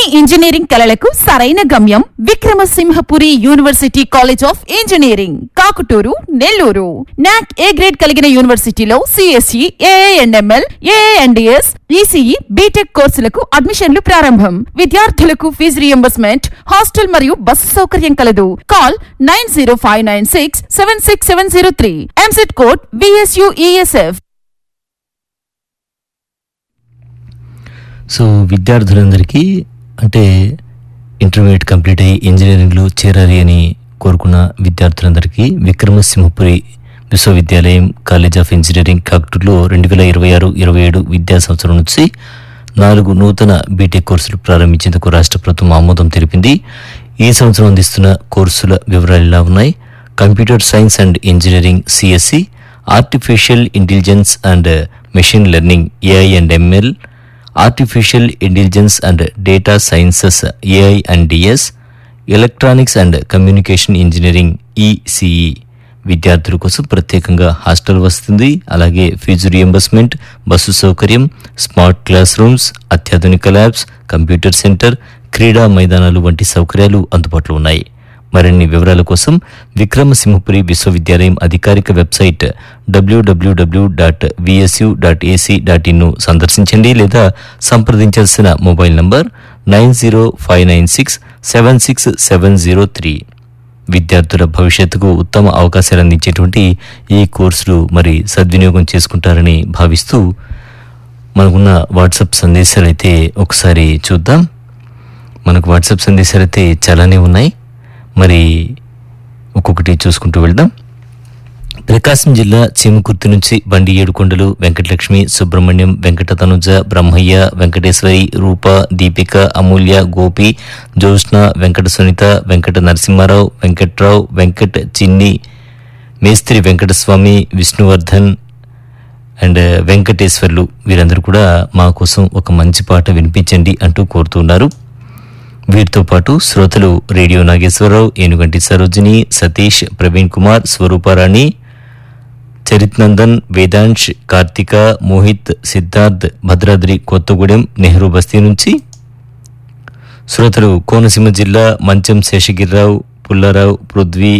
engineering కళలకు సరైన గమ్యం Vikramasimhapuri university college of engineering Kakuturu Nellore NAAC A grade కలిగిన యూనివర్సిటీలో CSE ANML ANDS ECE BTech కోర్సులకు అడ్మిషన్లు ప్రారంభం విద్యార్థులకు ఫీజు రియంబర్స్మెంట్ హాస్టల్ మరియు బస్సు సౌకర్యం కలదు call nine zero five nine six seven six seven zero three EAMCET code BSUESF so విద్యార్థులందరికీ అంటే ఇంటర్మీడియట్ కంప్లీట్ అయ్యి ఇంజనీరింగ్లో చేరాలి అని కోరుకున్న విద్యార్థులందరికీ విక్రమసింహపురి విశ్వవిద్యాలయం కాలేజ్ ఆఫ్ ఇంజనీరింగ్ కాక్టూర్లో రెండు వేల ఇరవై ఆరు ఇరవై ఏడు విద్యా సంవత్సరం నుంచి నాలుగు నూతన బీటెక్ కోర్సులు ప్రారంభించేందుకు రాష్ట్ర ప్రభుత్వం ఆమోదం తెలిపింది ఈ సంవత్సరం అందిస్తున్న కోర్సుల వివరాలు ఇలా ఉన్నాయి computer science and engineering CSC artificial intelligence and machine learning AI and ML artificial intelligence and data sciences AI and DS electronics and communication engineering ECE విద్యార్థుల కోసం ప్రత్యేకంగా హాస్టల్ వస్తుంది అలాగే ఫీజు రియంబర్స్మెంట్ బస్సు సౌకర్యం స్మార్ట్ క్లాస్ రూమ్స్ అత్యాధునిక labs computer centre క్రీడా మైదానాలు వంటి సౌకర్యాలు అందుబాటులో ఉన్నాయి మరిన్ని వివరాల కోసం విక్రమసింహపురి విశ్వవిద్యాలయం అధికారిక website WWW dot VSU dot AC dot in సందర్శించండి లేదా సంప్రదించాల్సిన mobile number nine zero five nine six seven six seven zero three విద్యార్థుల భవిష్యత్తుకు ఉత్తమ అవకాశాలు అందించేటువంటి ఈ కోర్సులు మరి సద్వినియోగం చేసుకుంటారని భావిస్తూ మనకున్న వాట్సాప్ సందేశాలు అయితే ఒకసారి చూద్దాం మనకు వాట్సాప్ సందేశాలు అయితే చాలానే ఉన్నాయి మరి ఒక్కొక్కటి చూసుకుంటూ వెళ్దాం ప్రకాశం జిల్లా చీమకుర్తి నుంచి బండి ఏడుకొండలు వెంకటలక్ష్మి సుబ్రహ్మణ్యం వెంకట తనుజ బ్రహ్మయ్య వెంకటేశ్వరి రూప దీపిక అమూల్య గోపి జ్యోత్స్న వెంకట సునీత వెంకట నరసింహారావు వెంకట్రావు వెంకట్ చిన్ని మేస్త్రి వెంకటస్వామి విష్ణువర్ధన్ అండ్ వెంకటేశ్వర్లు వీరందరూ కూడా మా కోసం ఒక మంచి పాట వినిపించండి అంటూ కోరుతున్నారు వీరితో పాటు శ్రోతలు రేడియో నాగేశ్వరరావు ఏనుగంటి సరోజిని సతీష్ ప్రవీణ్ కుమార్ స్వరూపారాణి చరిత్ నందన్ వేదాంశ్ కార్తిక మోహిత్ సిద్ధార్థ్ భద్రాద్రి కొత్తగూడెం నెహ్రూ బస్తీ నుంచి శ్రోతలు కోనసీమ జిల్లా మంచం శేషగిరిరావు పుల్లారావు పృథ్వీ